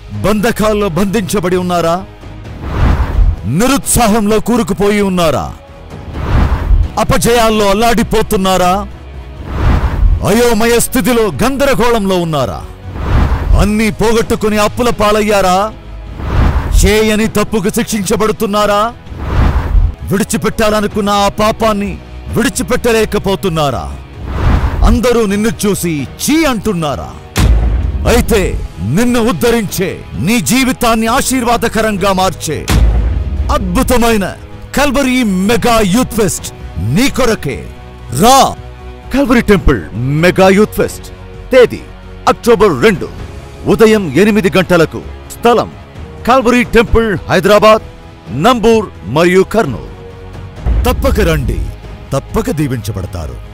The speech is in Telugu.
బంధకాల్లో బంధించబడి ఉన్నారా నిరుత్సాహంలో కూరుకుపోయి ఉన్నారా అపజయాల్లో అల్లాడిపోతున్నారా అయోమయ స్థితిలో గందరగోళంలో ఉన్నారా అన్నీ పోగొట్టుకుని అప్పుల పాలయ్యారా చేయని తప్పుకు శిక్షించబడుతున్నారా విడిచిపెట్టాలనుకున్న ఆ పాపాన్ని విడిచిపెట్టలేకపోతున్నారా అందరూ నిన్ను చూసి చీ అంటున్నారా అయితే నిన్ను ఉద్ధరించే నీ జీవితాన్ని ఆశీర్వాదకరంగా మార్చే అద్భుతమైన కల్వరీ మెగా యూత్ ఫెస్ట్ నీ కొరకే రా Calvary temple mega youth fest తేదీ అక్టోబర్ రెండు ఉదయం ఎనిమిది గంటలకు స్థలం కల్వరీ టెంపుల్ హైదరాబాద్ నంబూర్ మరియు కర్నూలు తప్పక రండి తప్పక దీవించబడతారు